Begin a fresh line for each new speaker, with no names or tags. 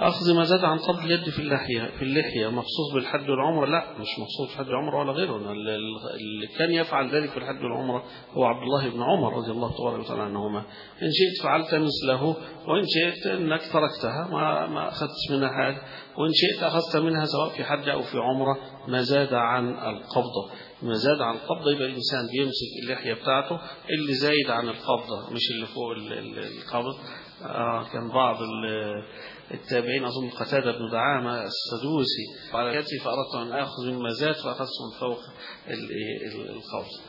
أخذ ما زاد عن قبض اليد في اللحية في اللحية مخصوص بالحج والعمرة لا مش مخصوص بالحج والعمرة ولا غيره اللي كان يفعل ذلك في الحج والعمرة هو عبد الله بن عمر رضي الله تبارك وتعالى عنهما إن شئت فعلت مثله وإن شئت أنك تركتها ما ما أخذت منها حاجة وإن شئت أخذت منها سواء في حج أو في عمرة ما زاد عن القبضة ما زاد عن القبضة يبقى الإنسان بيمسك اللحية بتاعته اللي زايد عن القبضة مش اللي فوق القبض آه كان بعض التابعين أظن قتادة بن دعامة السدوسي على يدي فأردت أن آخذ مما زاد فأخذت من فوق القبض